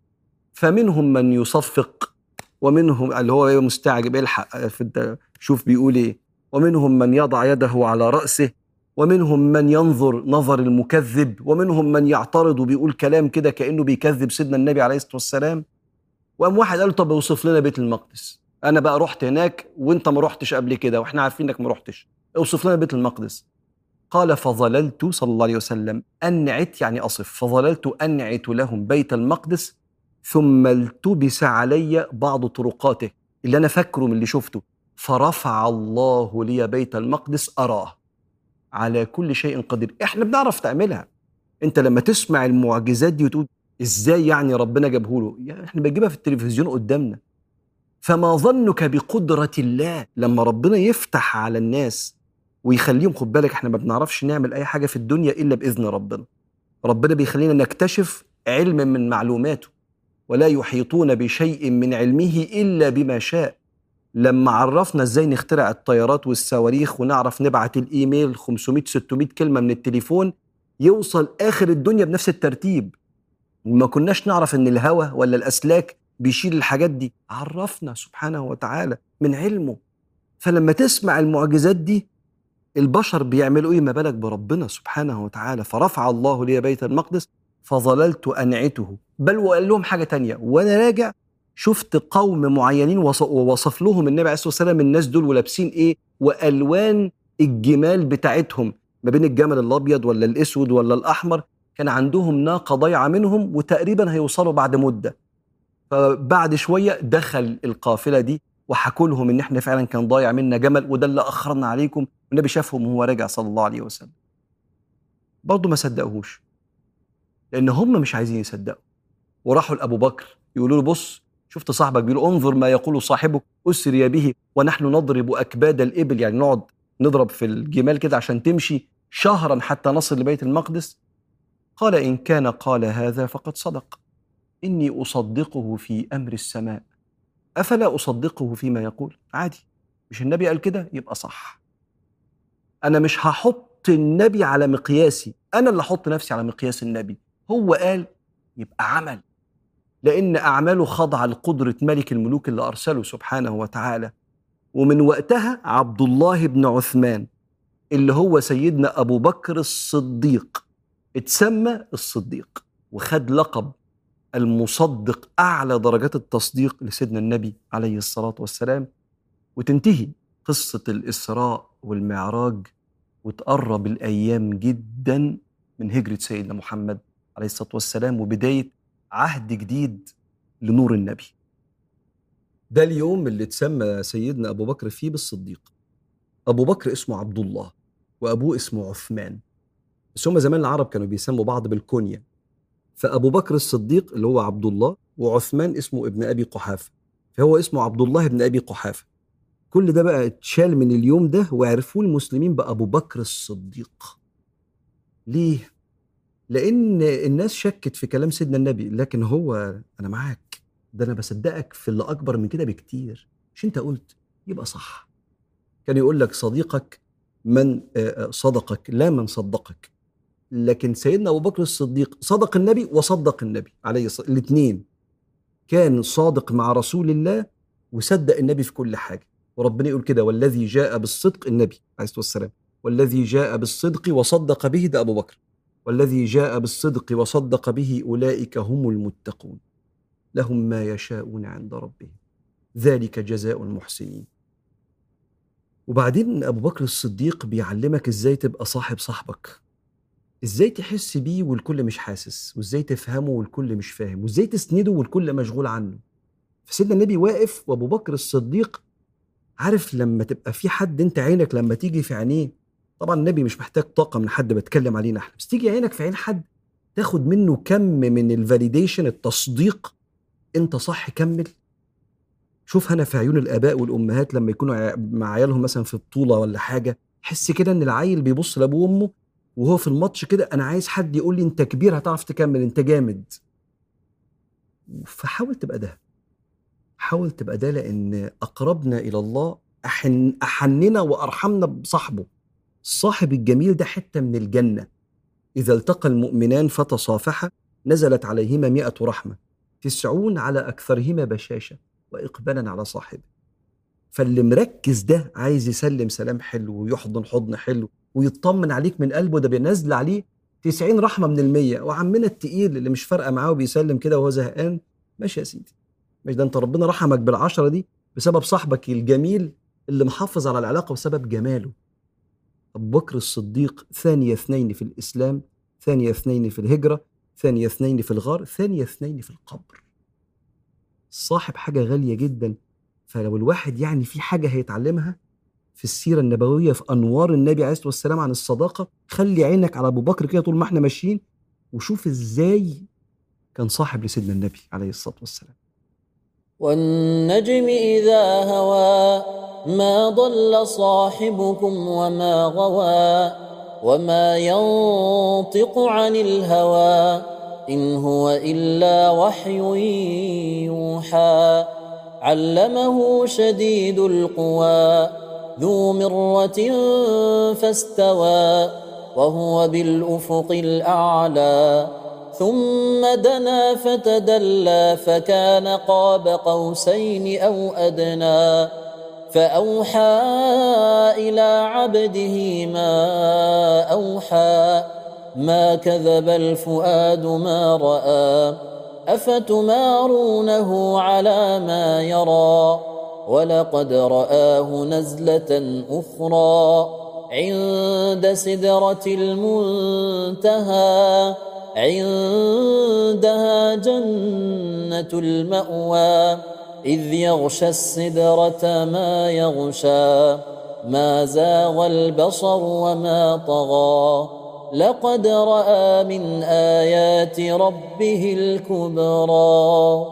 Speaker 1: فمنهم من يصفق ومنهم اللي هو مستعجب الحق في شوف بيقول ايه ومنهم من يضع يده على رأسه ومنهم من ينظر نظر المكذب ومنهم من يعترض وبيقول كلام كده كأنه بيكذب سيدنا النبي عليه الصلاة والسلام وقام واحد قال طب اوصف لنا بيت المقدس انا بقى رحت هناك وانت ما رحتش قبل كده واحنا عارفين انك ما رحتش اوصف لنا بيت المقدس قال فظللت صلى الله عليه وسلم أنعت يعني أصف فظللت أنعت لهم بيت المقدس ثم التبس علي بعض طرقاته اللي أنا فاكره من اللي شفته فرفع الله لي بيت المقدس أراه على كل شيء قدير احنا بنعرف تعملها انت لما تسمع المعجزات دي وتقول ازاي يعني ربنا جابه له يعني احنا بنجيبها في التلفزيون قدامنا فما ظنك بقدرة الله لما ربنا يفتح على الناس ويخليهم خد بالك احنا ما بنعرفش نعمل اي حاجه في الدنيا الا باذن ربنا ربنا بيخلينا نكتشف علم من معلوماته ولا يحيطون بشيء من علمه الا بما شاء لما عرفنا ازاي نخترع الطيارات والصواريخ ونعرف نبعت الايميل 500 600 كلمه من التليفون يوصل اخر الدنيا بنفس الترتيب وما كناش نعرف ان الهواء ولا الاسلاك بيشيل الحاجات دي عرفنا سبحانه وتعالى من علمه فلما تسمع المعجزات دي البشر بيعملوا ايه ما بالك بربنا سبحانه وتعالى فرفع الله لي بيت المقدس فظللت انعته بل وقال لهم حاجه تانية وانا راجع شفت قوم معينين ووصف لهم النبي عليه الصلاه والسلام الناس دول ولابسين ايه والوان الجمال بتاعتهم ما بين الجمل الابيض ولا الاسود ولا الاحمر كان عندهم ناقه ضايعه منهم وتقريبا هيوصلوا بعد مده فبعد شويه دخل القافله دي وحكوا لهم ان احنا فعلا كان ضايع منا جمل وده اللي اخرنا عليكم والنبي شافهم وهو راجع صلى الله عليه وسلم برضه ما صدقوهوش لان هم مش عايزين يصدقوا وراحوا لابو بكر يقولوا له بص شفت صاحبك بيقول انظر ما يقول صاحبك اسري به ونحن نضرب اكباد الابل يعني نقعد نضرب في الجمال كده عشان تمشي شهرا حتى نصل لبيت المقدس قال ان كان قال هذا فقد صدق اني اصدقه في امر السماء افلا اصدقه فيما يقول عادي مش النبي قال كده يبقى صح انا مش هحط النبي على مقياسي انا اللي احط نفسي على مقياس النبي هو قال يبقى عمل لان اعماله خاضعه لقدره ملك الملوك اللي ارسله سبحانه وتعالى ومن وقتها عبد الله بن عثمان اللي هو سيدنا ابو بكر الصديق اتسمى الصديق وخد لقب المصدق اعلى درجات التصديق لسيدنا النبي عليه الصلاه والسلام وتنتهي قصه الاسراء والمعراج وتقرب الايام جدا من هجره سيدنا محمد عليه الصلاه والسلام وبدايه عهد جديد لنور النبي ده اليوم اللي اتسمى سيدنا ابو بكر فيه بالصديق ابو بكر اسمه عبد الله وابوه اسمه عثمان بس هم زمان العرب كانوا بيسموا بعض بالكونيا فابو بكر الصديق اللي هو عبد الله وعثمان اسمه ابن ابي قحافه فهو اسمه عبد الله ابن ابي قحافه كل ده بقى اتشال من اليوم ده وعرفوه المسلمين بابو بكر الصديق ليه لان الناس شكت في كلام سيدنا النبي لكن هو انا معاك ده انا بصدقك في اللي اكبر من كده بكتير مش انت قلت يبقى صح كان يقول لك صديقك من صدقك لا من صدقك لكن سيدنا ابو بكر الصديق صدق النبي وصدق النبي عليه الصلاه الاثنين كان صادق مع رسول الله وصدق النبي في كل حاجه وربنا يقول كده والذي جاء بالصدق النبي عليه الصلاه والسلام والذي جاء بالصدق وصدق به ده ابو بكر والذي جاء بالصدق وصدق به اولئك هم المتقون لهم ما يشاءون عند ربهم ذلك جزاء المحسنين وبعدين ابو بكر الصديق بيعلمك ازاي تبقى صاحب صاحبك ازاي تحس بيه والكل مش حاسس وازاي تفهمه والكل مش فاهم وازاي تسنده والكل مشغول عنه فسيدنا النبي واقف وابو بكر الصديق عارف لما تبقى في حد انت عينك لما تيجي في عينيه طبعا النبي مش محتاج طاقه من حد بتكلم علينا احنا بس تيجي عينك في عين حد تاخد منه كم من الفاليديشن التصديق انت صح كمل شوف هنا في عيون الاباء والامهات لما يكونوا مع عيالهم مثلا في بطوله ولا حاجه حس كده ان العيل بيبص لابوه وامه وهو في الماتش كده انا عايز حد يقول لي انت كبير هتعرف تكمل انت جامد فحاول تبقى ده حاول تبقى ده لان اقربنا الى الله أحن احننا وارحمنا بصاحبه الصاحب الجميل ده حته من الجنه اذا التقى المؤمنان فتصافحا نزلت عليهما مئة رحمه تسعون على اكثرهما بشاشه واقبالا على صاحبه فاللي مركز ده عايز يسلم سلام حلو ويحضن حضن حلو ويطمن عليك من قلبه ده بينزل عليه 90 رحمه من المية وعمنا التقيل اللي مش فارقه معاه وبيسلم كده وهو زهقان ماشي يا سيدي مش ده انت ربنا رحمك بالعشره دي بسبب صاحبك الجميل اللي محافظ على العلاقه بسبب جماله ابو بكر الصديق ثاني اثنين في الاسلام ثاني اثنين في الهجره ثاني اثنين في الغار ثاني اثنين في القبر صاحب حاجه غاليه جدا فلو الواحد يعني في حاجه هيتعلمها في السيره النبويه في انوار النبي عليه الصلاه والسلام عن الصداقه خلي عينك على ابو بكر كده طول ما احنا ماشيين وشوف ازاي كان صاحب لسيدنا النبي عليه الصلاه والسلام
Speaker 2: والنجم اذا هوى ما ضل صاحبكم وما غوى وما ينطق عن الهوى ان هو الا وحي يوحى علمه شديد القوى ذو مره فاستوى وهو بالافق الاعلى ثم دنا فتدلى فكان قاب قوسين او ادنى فاوحى الى عبده ما اوحى ما كذب الفؤاد ما راى افتمارونه على ما يرى ولقد راه نزله اخرى عند سدره المنتهى عندها جنه الماوى اذ يغشى السدره ما يغشى ما زاغ البصر وما طغى لقد راى من ايات ربه الكبرى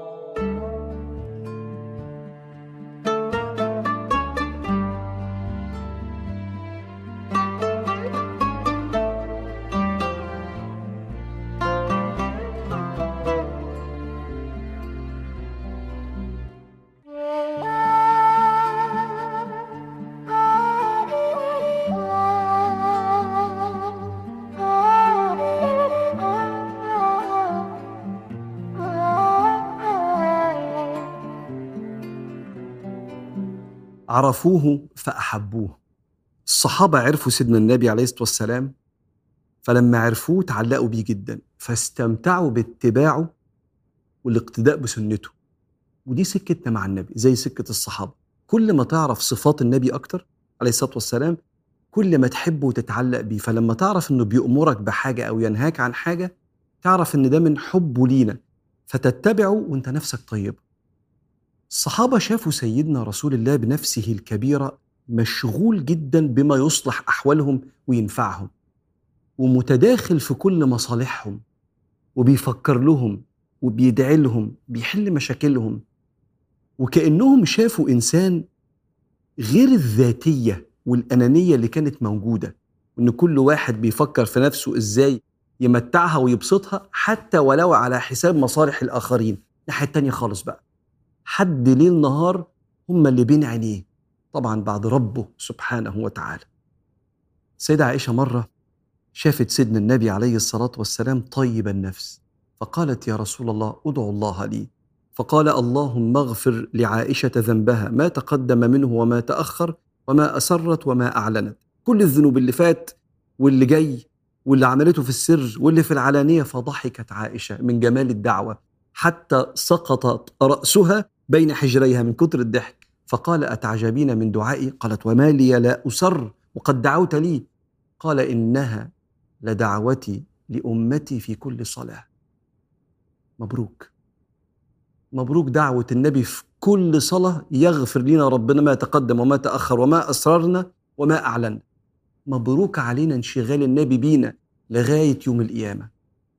Speaker 1: عرفوه فأحبوه الصحابة عرفوا سيدنا النبي عليه الصلاة والسلام فلما عرفوه تعلقوا بيه جدا فاستمتعوا باتباعه والاقتداء بسنته ودي سكتنا مع النبي زي سكة الصحابة كل ما تعرف صفات النبي أكتر عليه الصلاة والسلام كل ما تحبه وتتعلق بيه فلما تعرف انه بيأمرك بحاجة أو ينهاك عن حاجة تعرف ان ده من حبه لينا فتتبعه وانت نفسك طيبة الصحابة شافوا سيدنا رسول الله بنفسه الكبيرة مشغول جدا بما يصلح أحوالهم وينفعهم ومتداخل في كل مصالحهم وبيفكر لهم وبيدعي لهم بيحل مشاكلهم وكأنهم شافوا إنسان غير الذاتية والأنانية اللي كانت موجودة وإن كل واحد بيفكر في نفسه إزاي يمتعها ويبسطها حتى ولو على حساب مصالح الآخرين الناحية التانية خالص بقى حد ليل نهار هم اللي بين عينيه طبعا بعد ربه سبحانه وتعالى سيدة عائشة مرة شافت سيدنا النبي عليه الصلاة والسلام طيب النفس فقالت يا رسول الله ادعو الله لي فقال اللهم اغفر لعائشة ذنبها ما تقدم منه وما تأخر وما أسرت وما أعلنت كل الذنوب اللي فات واللي جاي واللي عملته في السر واللي في العلانية فضحكت عائشة من جمال الدعوة حتى سقطت رأسها بين حجريها من كتر الضحك فقال أتعجبين من دعائي قالت وما لي لا أسر وقد دعوت لي قال إنها لدعوتي لأمتي في كل صلاة مبروك مبروك دعوة النبي في كل صلاة يغفر لنا ربنا ما تقدم وما تأخر وما أسررنا وما أعلن مبروك علينا انشغال النبي بينا لغاية يوم القيامة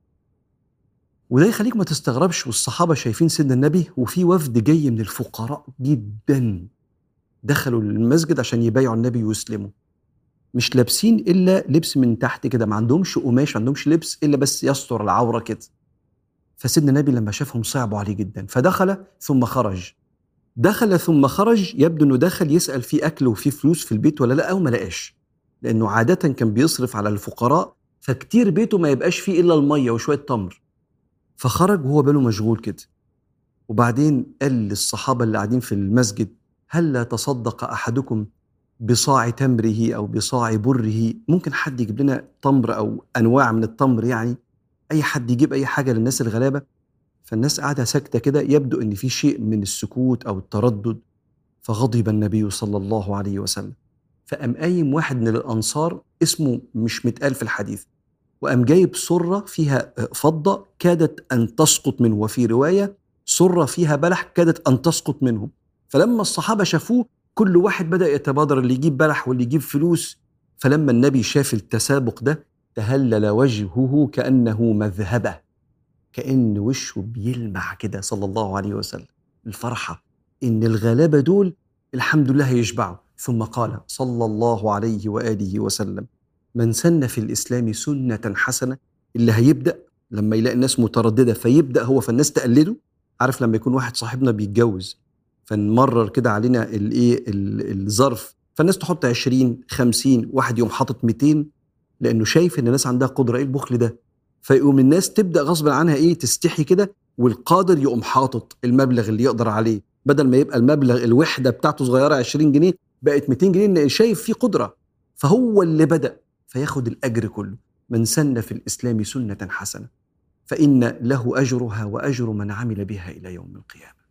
Speaker 1: وده يخليك ما تستغربش والصحابه شايفين سيدنا النبي وفي وفد جاي من الفقراء جدا دخلوا المسجد عشان يبايعوا النبي ويسلموا مش لابسين الا لبس من تحت كده ما عندهمش قماش ما عندهمش لبس الا بس يستر العوره كده فسيدنا النبي لما شافهم صعبوا عليه جدا فدخل ثم خرج دخل ثم خرج يبدو انه دخل يسال في اكل وفي فلوس في البيت ولا لا او ما لقاش لانه عاده كان بيصرف على الفقراء فكتير بيته ما يبقاش فيه الا الميه وشويه تمر فخرج وهو باله مشغول كده وبعدين قال للصحابة اللي قاعدين في المسجد هل لا تصدق أحدكم بصاع تمره أو بصاع بره ممكن حد يجيب لنا تمر أو أنواع من التمر يعني أي حد يجيب أي حاجة للناس الغلابة فالناس قاعدة ساكتة كده يبدو أن في شيء من السكوت أو التردد فغضب النبي صلى الله عليه وسلم فقام قايم واحد من الأنصار اسمه مش متقال في الحديث وقام جايب سرة فيها فضة كادت أن تسقط منه وفي رواية سرة فيها بلح كادت أن تسقط منه فلما الصحابة شافوه كل واحد بدأ يتبادر اللي يجيب بلح واللي يجيب فلوس فلما النبي شاف التسابق ده تهلل وجهه كأنه مذهبة كأن وشه بيلمع كده صلى الله عليه وسلم الفرحة إن الغلابة دول الحمد لله يشبعوا ثم قال صلى الله عليه وآله وسلم من سن في الإسلام سنة حسنة اللي هيبدأ لما يلاقي الناس مترددة فيبدأ هو فالناس تقلده عارف لما يكون واحد صاحبنا بيتجوز فنمرر كده علينا الايه الظرف فالناس تحط 20 50 واحد يوم حاطط 200 لانه شايف ان الناس عندها قدره ايه البخل ده فيقوم الناس تبدا غصب عنها ايه تستحي كده والقادر يقوم حاطط المبلغ اللي يقدر عليه بدل ما يبقى المبلغ الوحده بتاعته صغيره 20 جنيه بقت 200 جنيه لان شايف فيه قدره فهو اللي بدا فياخد الاجر كله من سن في الاسلام سنه حسنه فان له اجرها واجر من عمل بها الى يوم القيامه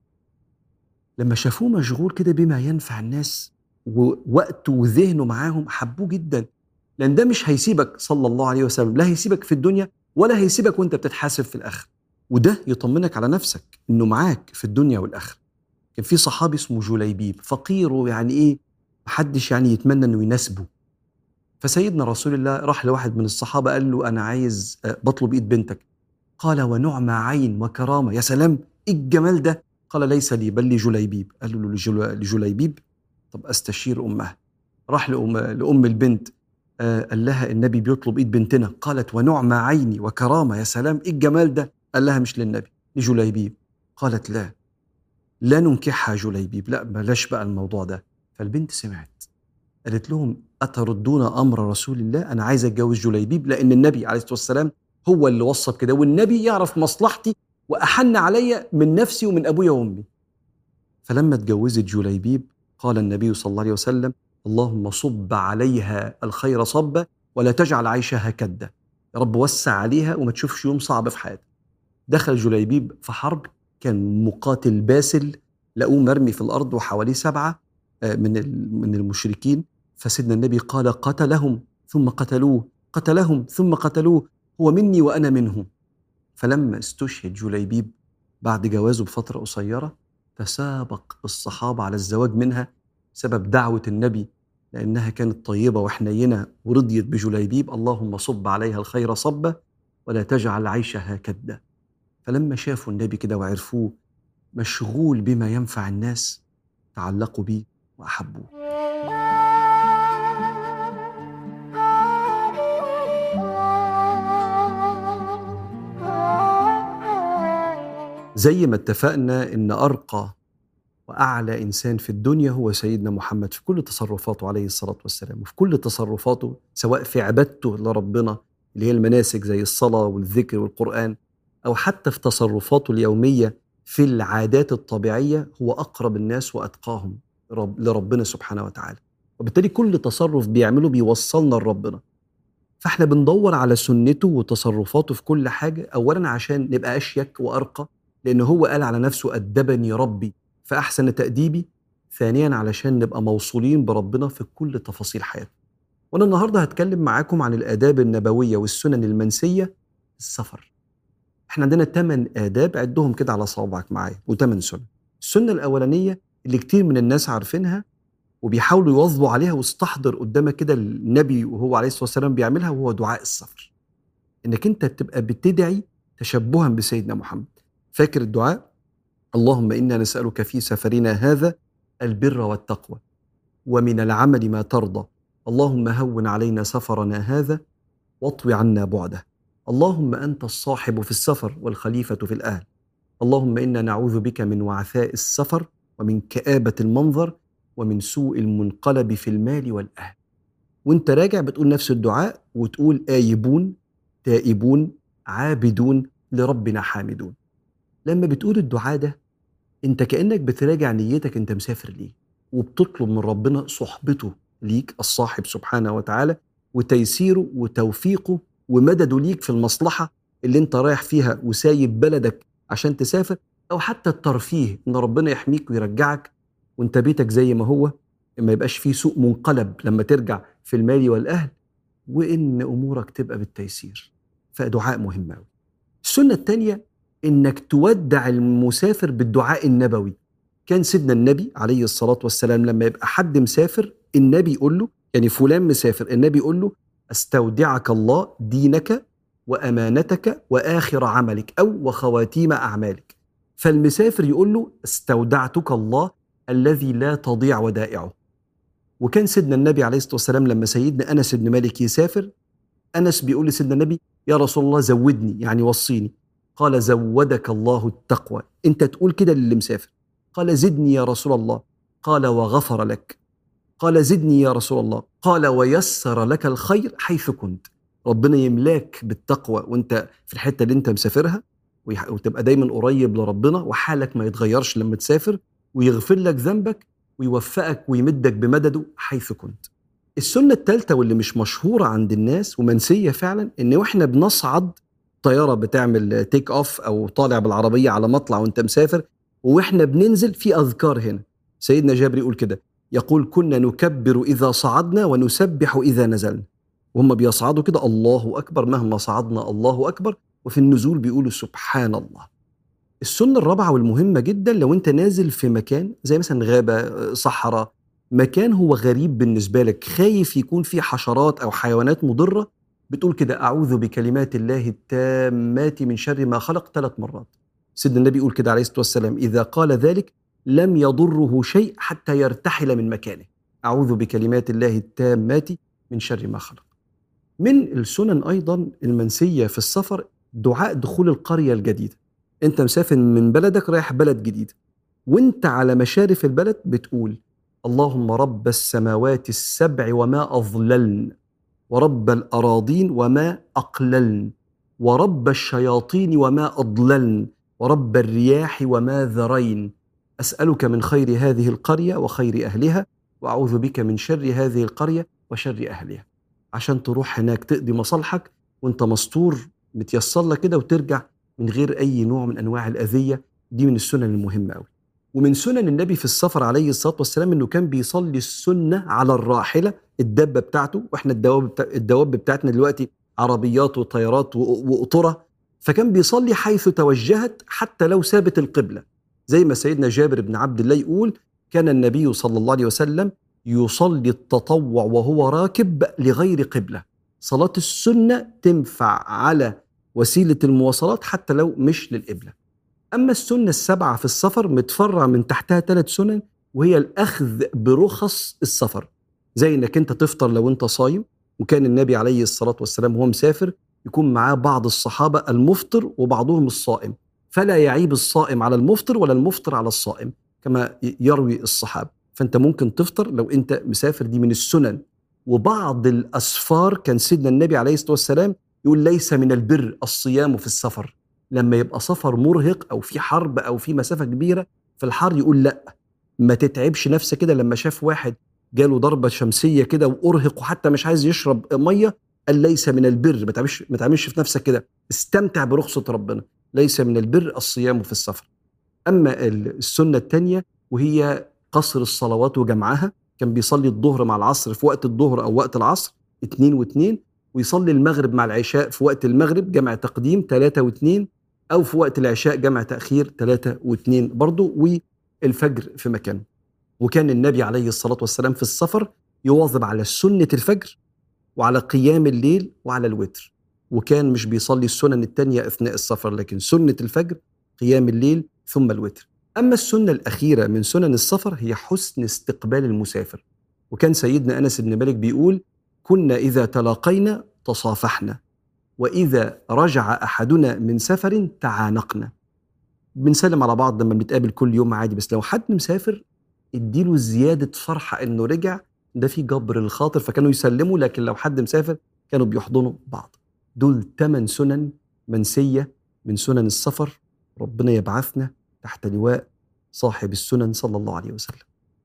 Speaker 1: لما شافوه مشغول كده بما ينفع الناس ووقته وذهنه معاهم حبوه جدا لان ده مش هيسيبك صلى الله عليه وسلم لا هيسيبك في الدنيا ولا هيسيبك وانت بتتحاسب في الاخره وده يطمنك على نفسك انه معاك في الدنيا والاخره كان في صحابي اسمه جليبيب فقير ويعني ايه محدش يعني يتمنى انه يناسبه فسيدنا رسول الله راح لواحد من الصحابه قال له انا عايز آه، بطلب ايد بنتك قال ونعمى عين وكرامه يا سلام ايه الجمال ده قال ليس لي بل لجليبيب قال له لجل- لجليبيب طب استشير امها راح لأم, لام البنت آه، قال لها النبي بيطلب ايد بنتنا قالت ونعمى عيني وكرامه يا سلام ايه الجمال ده قال لها مش للنبي لجليبيب قالت لا لا ننكحها جليبيب لا بلاش بقى الموضوع ده فالبنت سمعت قالت لهم أتردون أمر رسول الله أنا عايز أتجوز جليبيب لأن النبي عليه الصلاة والسلام هو اللي وصى كده والنبي يعرف مصلحتي وأحن عليا من نفسي ومن أبويا وأمي فلما اتجوزت جليبيب قال النبي صلى الله عليه وسلم اللهم صب عليها الخير صبا ولا تجعل عيشها كدة يا رب وسع عليها وما تشوفش يوم صعب في حياتها دخل جليبيب في حرب كان مقاتل باسل لقوه مرمي في الأرض وحواليه سبعة آه، من ال- من المشركين فسيدنا النبي قال قتلهم ثم قتلوه قتلهم ثم قتلوه هو مني وأنا منهم فلما استشهد جليبيب بعد جوازه بفترة قصيرة تسابق الصحابة على الزواج منها سبب دعوة النبي لأنها كانت طيبة وحنينة ورضيت بجليبيب اللهم صب عليها الخير صبا ولا تجعل عيشها كدا فلما شافوا النبي كده وعرفوه مشغول بما ينفع الناس تعلقوا بيه وأحبوه زي ما اتفقنا ان ارقى واعلى انسان في الدنيا هو سيدنا محمد في كل تصرفاته عليه الصلاه والسلام وفي كل تصرفاته سواء في عبادته لربنا اللي هي المناسك زي الصلاه والذكر والقران او حتى في تصرفاته اليوميه في العادات الطبيعيه هو اقرب الناس واتقاهم رب لربنا سبحانه وتعالى وبالتالي كل تصرف بيعمله بيوصلنا لربنا فاحنا بندور على سنته وتصرفاته في كل حاجه اولا عشان نبقى اشيك وارقى لان هو قال على نفسه ادبني ربي فاحسن تاديبي ثانيا علشان نبقى موصولين بربنا في كل تفاصيل حياتنا وانا النهارده هتكلم معاكم عن الاداب النبويه والسنن المنسيه في السفر احنا عندنا ثمان اداب عدهم كده على صوابعك معايا وثمان سنن السنه الاولانيه اللي كتير من الناس عارفينها وبيحاولوا يواظبوا عليها واستحضر قدامك كده النبي وهو عليه الصلاه والسلام بيعملها وهو دعاء السفر انك انت تبقى بتدعي تشبها بسيدنا محمد فاكر الدعاء اللهم انا نسالك في سفرنا هذا البر والتقوى ومن العمل ما ترضى اللهم هون علينا سفرنا هذا واطوي عنا بعده اللهم انت الصاحب في السفر والخليفه في الاهل اللهم انا نعوذ بك من وعثاء السفر ومن كابه المنظر ومن سوء المنقلب في المال والاهل وانت راجع بتقول نفس الدعاء وتقول آيبون تائبون عابدون لربنا حامدون لما بتقول الدعاء ده انت كانك بتراجع نيتك انت مسافر ليه وبتطلب من ربنا صحبته ليك الصاحب سبحانه وتعالى وتيسيره وتوفيقه ومدده ليك في المصلحه اللي انت رايح فيها وسايب بلدك عشان تسافر او حتى الترفيه ان ربنا يحميك ويرجعك وانت بيتك زي ما هو ما يبقاش فيه سوء منقلب لما ترجع في المال والاهل وان امورك تبقى بالتيسير فدعاء مهم قوي السنه الثانيه انك تودع المسافر بالدعاء النبوي كان سيدنا النبي عليه الصلاه والسلام لما يبقى حد مسافر النبي يقول له يعني فلان مسافر النبي يقول له استودعك الله دينك وامانتك واخر عملك او وخواتيم اعمالك فالمسافر يقول له استودعتك الله الذي لا تضيع ودائعه وكان سيدنا النبي عليه الصلاه والسلام لما سيدنا انس بن مالك يسافر انس بيقول لسيدنا النبي يا رسول الله زودني يعني وصيني قال زودك الله التقوى انت تقول كده للي مسافر قال زدني يا رسول الله قال وغفر لك قال زدني يا رسول الله قال ويسر لك الخير حيث كنت ربنا يملاك بالتقوى وانت في الحته اللي انت مسافرها ويح- وتبقى دايما قريب لربنا وحالك ما يتغيرش لما تسافر ويغفر لك ذنبك ويوفقك ويمدك بمدده حيث كنت السنة الثالثة واللي مش مشهورة عند الناس ومنسية فعلا ان واحنا بنصعد طيارة بتعمل تيك اوف او طالع بالعربية على مطلع وانت مسافر واحنا بننزل في اذكار هنا سيدنا جابر يقول كده يقول كنا نكبر اذا صعدنا ونسبح اذا نزلنا وهم بيصعدوا كده الله اكبر مهما صعدنا الله اكبر وفي النزول بيقولوا سبحان الله السنة الرابعة والمهمة جدا لو انت نازل في مكان زي مثلا غابة صحراء مكان هو غريب بالنسبة لك خايف يكون فيه حشرات أو حيوانات مضرة بتقول كده أعوذ بكلمات الله التامات من شر ما خلق ثلاث مرات سيدنا النبي يقول كده عليه الصلاة والسلام إذا قال ذلك لم يضره شيء حتى يرتحل من مكانه أعوذ بكلمات الله التامات من شر ما خلق من السنن أيضا المنسية في السفر دعاء دخول القرية الجديدة أنت مسافر من بلدك رايح بلد جديد وانت على مشارف البلد بتقول اللهم رب السماوات السبع وما أضللن ورب الأراضين وما أقللن ورب الشياطين وما أضللن ورب الرياح وما ذرين أسألك من خير هذه القرية وخير أهلها وأعوذ بك من شر هذه القرية وشر أهلها عشان تروح هناك تقضي مصالحك وانت مستور متيسر لك كده وترجع من غير أي نوع من أنواع الأذية دي من السنن المهمة أوي ومن سنن النبي في السفر عليه الصلاه والسلام انه كان بيصلي السنه على الراحله الدبه بتاعته واحنا الدواب بتاع الدواب بتاعتنا دلوقتي عربيات وطيارات و- وقطره فكان بيصلي حيث توجهت حتى لو سابت القبله زي ما سيدنا جابر بن عبد الله يقول كان النبي صلى الله عليه وسلم يصلي التطوع وهو راكب لغير قبله صلاه السنه تنفع على وسيله المواصلات حتى لو مش للقبله أما السنة السبعة في السفر متفرع من تحتها ثلاث سنن وهي الأخذ برخص السفر زي إنك أنت تفطر لو أنت صايم وكان النبي عليه الصلاة والسلام وهو مسافر يكون معاه بعض الصحابة المفطر وبعضهم الصائم فلا يعيب الصائم على المفطر ولا المفطر على الصائم كما يروي الصحابة فأنت ممكن تفطر لو أنت مسافر دي من السنن وبعض الأسفار كان سيدنا النبي عليه الصلاة والسلام يقول ليس من البر الصيام في السفر لما يبقى سفر مرهق او في حرب او في مسافه كبيره في الحر يقول لا ما تتعبش نفسك كده لما شاف واحد جاله ضربه شمسيه كده وارهق وحتى مش عايز يشرب ميه قال ليس من البر ما تعملش ما تعملش في نفسك كده استمتع برخصه ربنا ليس من البر الصيام في السفر اما السنه الثانيه وهي قصر الصلوات وجمعها كان بيصلي الظهر مع العصر في وقت الظهر او وقت العصر اتنين واتنين ويصلي المغرب مع العشاء في وقت المغرب جمع تقديم ثلاثة واثنين أو في وقت العشاء جمع تأخير ثلاثة واثنين برضو والفجر في مكانه وكان النبي عليه الصلاة والسلام في السفر يواظب على سنة الفجر وعلى قيام الليل وعلى الوتر وكان مش بيصلي السنن التانية أثناء السفر لكن سنة الفجر قيام الليل ثم الوتر أما السنة الأخيرة من سنن السفر هي حسن استقبال المسافر وكان سيدنا أنس بن مالك بيقول كنا إذا تلاقينا تصافحنا وإذا رجع أحدنا من سفر تعانقنا بنسلم على بعض لما بنتقابل كل يوم عادي بس لو حد مسافر اديله زيادة فرحة إنه رجع ده في جبر الخاطر فكانوا يسلموا لكن لو حد مسافر كانوا بيحضنوا بعض دول ثمان سنن منسية من سنن السفر ربنا يبعثنا تحت لواء صاحب السنن صلى الله عليه وسلم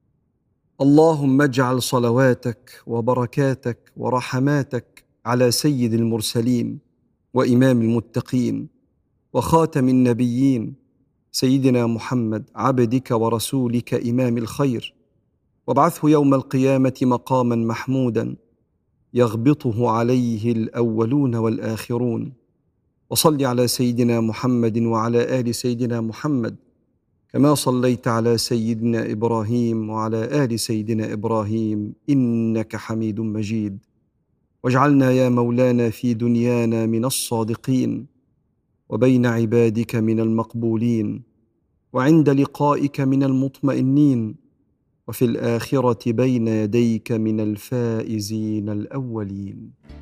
Speaker 1: اللهم اجعل صلواتك وبركاتك ورحماتك على سيد المرسلين وامام المتقين وخاتم النبيين سيدنا محمد عبدك ورسولك امام الخير وابعثه يوم القيامه مقاما محمودا يغبطه عليه الاولون والاخرون وصل على سيدنا محمد وعلى ال سيدنا محمد كما صليت على سيدنا ابراهيم وعلى ال سيدنا ابراهيم انك حميد مجيد واجعلنا يا مولانا في دنيانا من الصادقين وبين عبادك من المقبولين وعند لقائك من المطمئنين وفي الاخره بين يديك من الفائزين الاولين